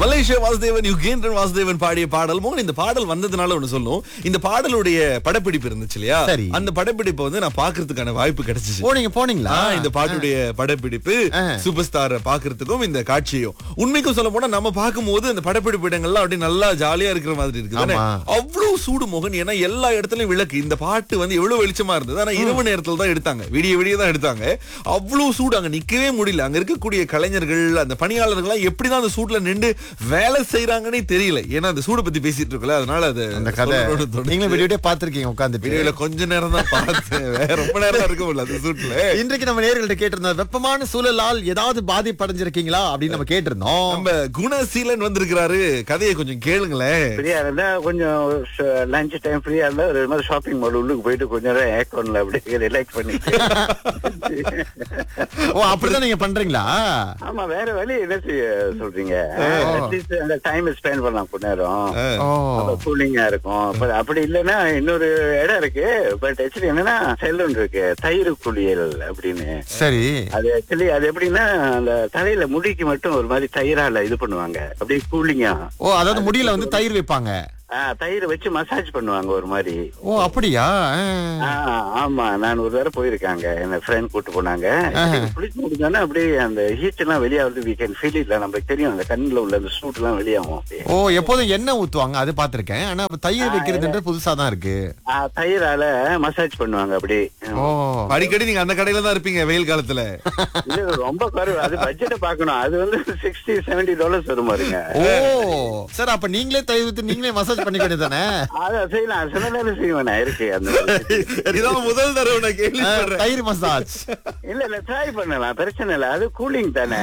Malaysia Vasudevan Yugendran Vasudevan பாடிய பாடல் மோகன் இந்த பாடல் வந்ததுனால ஒண்ணு சொல்லும் இந்த பாடலுடைய படப்பிடிப்பு இருந்துச்சு இல்லையா சரி. அந்த படப்பிடிப்பை வந்து நான் பாக்குறதுக்கான வாய்ப்பு கிடைச்சிச்சு போனீங்க போனீங்களா ஆ, இந்த பாட்டுடைய படப்பிடிப்பு ஆ. சூப்பர் ஸ்டார பாக்குறதுக்கும் இந்த காட்சியும் உண்மைக்கும் சொல்ல போனா நம்ம பார்க்கும்போது அந்த படப்பிடிப்பு இடங்கள்லாம் அப்படியே நல்லா ஜாலியா இருக்கிற மாதிரி இருக்கு தானே? ஆமா. அவ்வளவு சூடு மோகன் ஏன்னா எல்லா இடத்துலயும் விளக்கு இந்த பாட்டு வந்து எவ்வளவு வெளிச்சமா இருந்தது ஆனா இரவு நேரத்துல தான் எடுத்தாங்க விடிய விடிய தான் எடுத்தாங்க அவ்வளவு சூடு அங்க நிக்கவே முடியல அங்க இருக்கக்கூடிய கலைஞர்கள் அந்த பணியாளர்கள் எப்படிதான் அந்த சூட்ல நின்று வேலை செய்யறாங்கன்னே தெரியல ஏன்னா அந்த சூடு பத்தி பேசிட்டு இருக்கல அதனால அது அந்த கதை சொல்லணும்னு தோணுச்சு. நீங்களும் வீடியோட்டே பாத்திருக்கீங்க உட்காந்துட்டு வீடியோல கொஞ்ச நேரம் தான் பார்த்தேன் வேற ரொம்ப நேரம் இருக்க முடியல அந்த சூட்ல இன்றைக்கு நம்ம நேர்கள்ட்ட கேட்டிருந்தோம் வெப்பமான சூழலால் ஏதாவது பாதிப்படைஞ்சிருக்கீங்களா அப்படின்னு நம்ம கேட்டிருந்தோம் நம்ம குணசீலன் வந்திருக்கிறாரு கதையை கொஞ்சம் கேளுங்களேன் ஃப்ரீயா இருந்தா கொஞ்சம் லஞ்ச் டைம் ஃப்ரீயா இருந்தா ஒரு மாதிரி ஷாப்பிங் மால் உள்ளுக்கு போயிட்டு கொஞ்ச நேரம் ஏக்கோன்ல அப்படியே ரிலாக்ஸ் பண்ணி ஓ அப்படிதான் நீங்க பண்றீங்களா ஆமா வேற வழி என்ன செய்ய சொல்றீங்க அட்லீஸ்ட் அந்த டைம் ஸ்பெண்ட் பண்ணலாம் கொஞ்ச நேரம் ஓ கூலிங்கா இருக்கும் But அப்படி இல்லைன்னா இன்னொரு இடம் இருக்கு பட் ஆக்சுவலி என்னன்னா செல்லுன் இருக்கு தயிர் குளியல் அப்படின்னு சரி அது ஆக்சுவலி அது எப்படின்னா அந்த தலையில முடிக்கு மட்டும் ஒரு மாதிரி தயிரால இது பண்ணுவாங்க அப்படியே கூலிங்கா ஓ அதாவது முடியல வந்து தயிர் வைப்பாங்க தயிர் வச்சு மசாஜ் பண்ணுவாங்க ஒரு மாதிரி ஓ அப்படியா ஆ. ஆ, ஆமா நான் ஒரு தடவை போயிருக்காங்க என்ன ஃப்ரெண்ட் கூட்டு போனாங்க குளிச்சு முடிஞ்சோன்னா அப்படியே அந்த ஹீட் எல்லாம் வெளியாகுது வீ கேன் ஃபீல் இல்ல நம்மளுக்கு தெரியும் அந்த கண்ணுல உள்ள அந்த சூட் எல்லாம் வெளியாகும் அப்படியே ஓ எப்போதும் எண்ணெய் ஊத்துவாங்க அது பாத்திருக்கேன் ஆனா அப்ப தயிர் வைக்கிறதுன்றது புதுசா தான் இருக்கு ஆ, தயிரால மசாஜ் பண்ணுவாங்க அப்படியே ஓ அடிக்கடி நீங்க அந்த கடையில தான் இருப்பீங்க வெயில் காலத்துல இது ரொம்ப குறைவு அது பட்ஜெட்டை பார்க்கணும் அது வந்து சிக்ஸ்டி செவன்டி டாலர்ஸ் வரும் பாருங்க ஓ சார் அப்ப நீங்களே தயிர் ஊத்தி நீங்களே மசாஜ் பண்ணிக்க வேண்டியதானே அதை செய்யலாம் சில நேரம் செய்வேன் நான் இருக்கு அந்த மாதிரி. இதான் முதல் தடவை நான் கேள்விப்படுறேன் தயிர் மசாஜ் இல்ல இல்ல ட்ரை பண்ணலாம் பிரச்சனை இல்ல அது கூலிங் தானே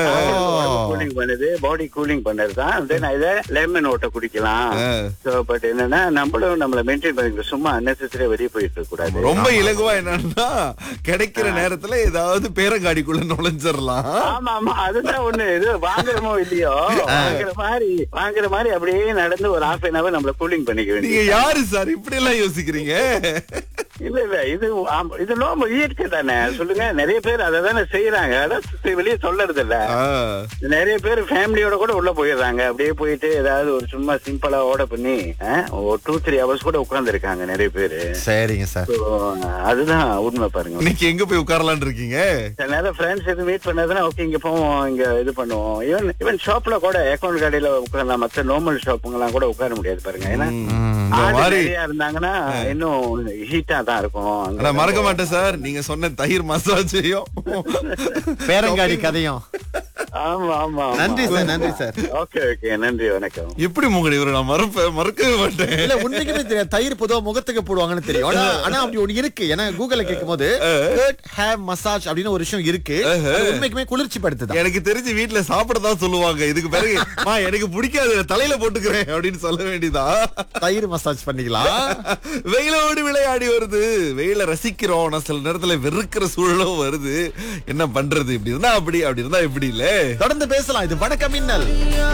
கூலிங் பண்ணுது பாடி கூலிங் பண்ணது தான் தென் இதை லெமன் ஓட்ட குடிக்கலாம் சோ பட் என்னன்னா நம்மளும் நம்மள மெயின்டைன் பண்ணிக்கணும் சும்மா அன்னெசரியா வெளியே போயிட்டு இருக்க கூடாது ரொம்ப இலகுவா என்னன்னா கிடைக்கிற நேரத்துல ஏதாவது பேரங்காடிக்குள்ள நுழைஞ்சிடலாம் ஆமா ஆமா அதுதான் ஒண்ணு இது வாங்குறமோ இல்லையோ வாங்குற மாதிரி வாங்குற மாதிரி அப்படியே நடந்து ஒரு ஹாஃப் அன் அவர் நம்மள கூலிங் பண்ணிக்க நீங்க வேண்டியது யாரு சார் இப்படி எல்லாம் யோசிக்கிறீங்க இல்ல இல்ல இது ஆமா, இது நோம்பு இயற்கை தானே சொல்லுங்க நிறைய பேர் அதை தானே செய்யறாங்க அதான் சுத்தி வெளியே சொல்லறது இல்ல ஆ. நிறைய பேர் ஃபேமிலியோட கூட உள்ள போயிடுறாங்க அப்படியே போயிட்டு ஏதாவது ஒரு சும்மா சிம்பிளா ஆர்டர் பண்ணி அஹ், ஒரு டூ த்ரீ ஹவர்ஸ் கூட உட்கார்ந்து இருக்காங்க நிறைய பேரு சரிங்க சார் So, அதுதான் உண்மை பாருங்க இன்னைக்கு எங்க போய் உட்காரலாம்னு இருக்கீங்க சில நேரம் ஃப்ரெண்ட்ஸ் எதுவும் மீட் பண்ணதுன்னா ஓகே இங்க போவோம் இங்க இது பண்ணுவோம் ஈவன் ஈவன் ஷாப்ல கூட அக்கௌண்ட் கடையில உட்காரலாம் மத்த நார்மல் ஷாப்புங்கெல்லாம் கூட உட்கார முடியாது பாருங்க ஏன்னா ம். இந்த ஆளு மாதிரி நிறைய இருந்தாங்கன்னா இன்னும் ஹீட்டா தான் இருக்கும் அங்க ஆனா மறக்க மாட்டேன் சார் நீங்க சொன்ன தயிர் மசாஜையும் பேரங்காடி கதையும் ஆமா ஆமா நன்றி சார் நன்றி சார் ஓகே ஓகே நன்றி வணக்கம் எப்படி உங்களை இவரை நான் மறப்ப மறக்கவே மாட்டேன் இல்ல உண்மைக்குமே தெரியாது தயிர் பொதுவா முகத்துக்கு போடுவாங்கன்னு தெரியும் ஆனா ஆனா அப்படி ஒண்ணு இருக்கு ஏன்னா கூகுள்ல கேட்கும் போது ஹேர் மசாஜ் அப்படின்னு ஒரு விஷயம் இருக்கு அது உண்மைக்குமே குளிர்ச்சி படுத்துதான் எனக்கு தெரிஞ்சு வீட்டுல சாப்பிடதான் சொல்லுவாங்க இதுக்கு பிறகு மா எனக்கு பிடிக்காது தலையில போட்டுக்கிறேன் அப்படின்னு சொல்ல வேண்டியதா தயிர் மசாஜ் பண்ணிக்கலாம் வெயிலோடு விளையாடி வருது வெயில ரசிக்கிறோம் ஆனா சில நேரத்துல வெறுக்கிற சூழலும் வருது என்ன பண்றது இப்படி இருந்தா அப்படி அப்படி இருந்தா இப்படி இல்ல தொடர்ந்து பேசலாம் இது வணக்கம் மின்னல்